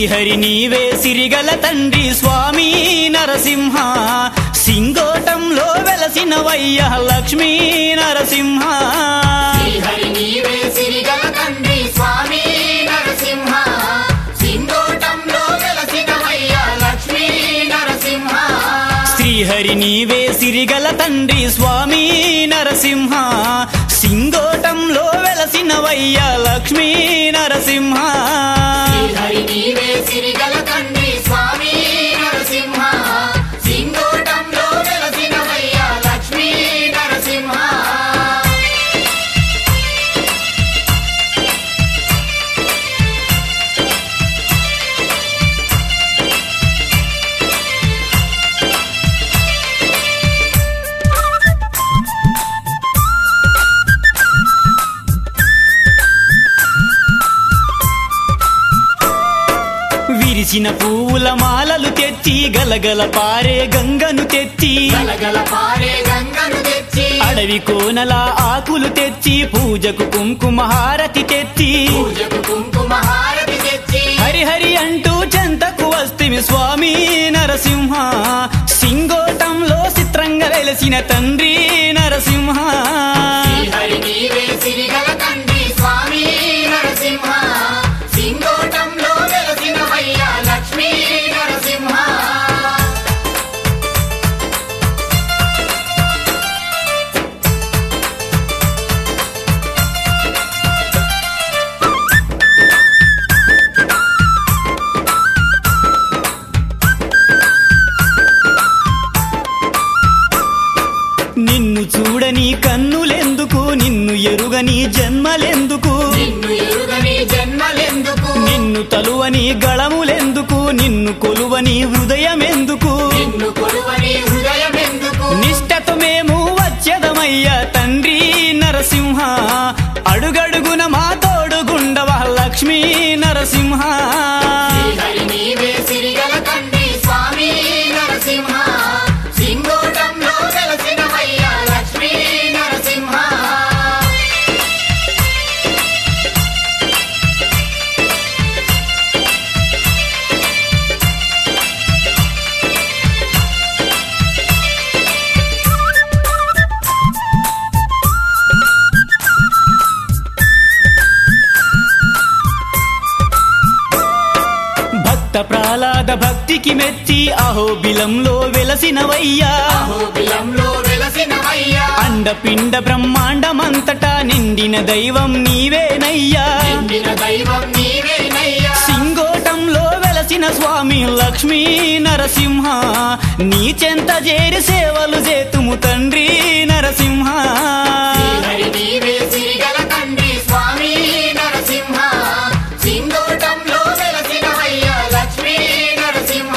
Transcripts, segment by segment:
శ్రీహరి నీవే సిరిగల తండ్రి స్వామి నరసింహ సింగోటంలో వెలసినవయ్య లక్ష్మీ నరసింహ శ్రీహరి నీవే సిరిగల తండ్రి స్వామి నరసింహ సింగోటంలో వెలసినవయ్య లక్ష్మీ నరసింహ శ్రీహరి నీవే సిరిగల తండ్రి స్వామి నరసింహ సింగోటంలో వెలసినవయ్య లక్ష్మీ నరసింహ శ్రీహరి నీవే సిరిగల తండ్రి స్వామి నరసింహ సింగోటంలో వెలసినవయ్య లక్ష్మీ నరసింహ విరిసిన పువ్వుల మాలలు తెచ్చి గలగల పారే గంగను తెచ్చి గలగల పారే గంగను తెచ్చి అడవి కోనల ఆకులు తెచ్చి పూజకు కుంకుమ హారతి తెచ్చి పూజకు కుంకుమ హారతి తెచ్చి హరిహరి అంటూ చెంతకు వస్తిమి స్వామి నరసింహ సింగోటంలో చిత్రంగా వెలసిన తండ్రి నరసింహ శ్రీహరి నీవే సిరిగల తండ్రి స్వామి నరసింహ సింగోటంలో వెలసినవయ్య లక్ష్మీ నరసింహ నిన్ను చూడని కన్నులెందుకు నిన్ను ఎరుగని జన్మలెందుకు నిన్ను ఎరుగని జన్మలెందుకు నిన్ను తలువని గళములెందుకు నిన్ను కొలువని హృదయమెందుకు నిన్ను కొలువని హృదయమెందుకు నిష్టతో మేము వచ్చదమయ్యా తండ్రి నరసింహ అడుగడుగున మా తోడుగుండవ లక్ష్మీ నరసింహ శ్రీహరి నీవే సిరిగల తండ్రి స్వామి నరసింహ సింగోటంలో వెలసినవయ్య లక్ష్మీ నరసింహ భక్త ప్రహ్లాద భక్తికి మెచ్చి అహోబిలంలో వెలసినవయ్యా అహోబిలంలో వెలసినవయ్య అండపిండ బ్రహ్మాండమంతటా నిండిన దైవం నీవేనయ్యా నిండిన దైవం నీవేనయ్యా సింగోటంలో వెలసిన స్వామి లక్ష్మీ నరసింహ నీ చెంత చేరి సేవలు చేతుము తండ్రి నరసింహ శ్రీహరి నీవే సిరిగల తండ్రి స్వామి నరసింహ సింగోటంలో వెలసినవయ్య లక్ష్మీ నరసింహ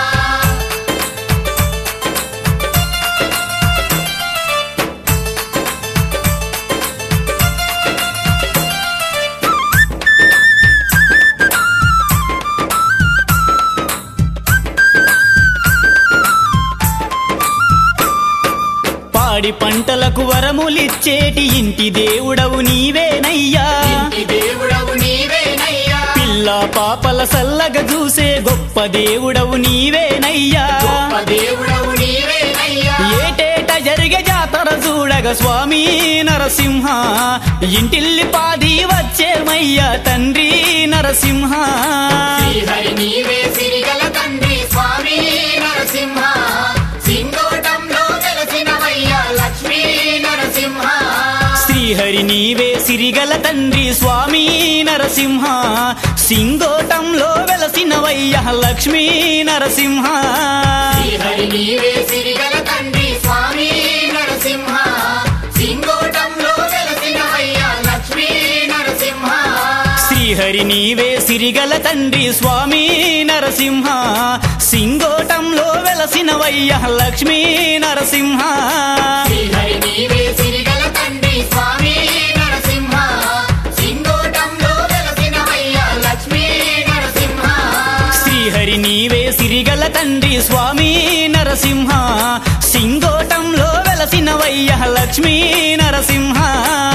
పాడి పంటలకు వరములిచ్చేటి ఇంటి దేవుడవు నీవేనయ్యా ఇంటి దేవుడవు నీవేనయ్యా పిల్ల పాపల సల్లగ చూసే గొప్ప దేవుడవు నీవేనయ్యా గొప్ప దేవుడవు నీవేనయ్యా ఏటేట జరిగే జాతర చూడగ స్వామి నరసింహ ఇంటిల్లి పాది వచ్చేమయ్యా తండ్రి నరసింహ శ్రీహరి నీవే సిరిగల తండ్రి స్వామి నరసింహ సింగోటంలో వెలసినవయ్య లక్ష్మీ నరసింహ శ్రీహరి నీవే సిరిగల తండ్రి స్వామి నరసింహ సింగోటంలో వెలసినవయ్య లక్ష్మీ నరసింహ శ్రీహరి నీవే సిరిగల తండ్రి స్వామి నరసింహ సింగోటంలో వెలసినవయ్య లక్ష్మీ నరసింహ శ్రీహరి నీవే సిరిగల తండ్రి స్వామి నరసింహ సింగోటంలో వెలసినవయ్య లక్ష్మీ నరసింహ శ్రీహరి నీవే సిరిగల తండ్రి స్వామి నరసింహ సింగోటంలో వెలసినవయ్య లక్ష్మీ నరసింహ శ్రీహరి నీవే సిరిగల తండ్రి స్వామి నరసింహ సింగోటంలో వెలసినవయ్య లక్ష్మీ నరసింహ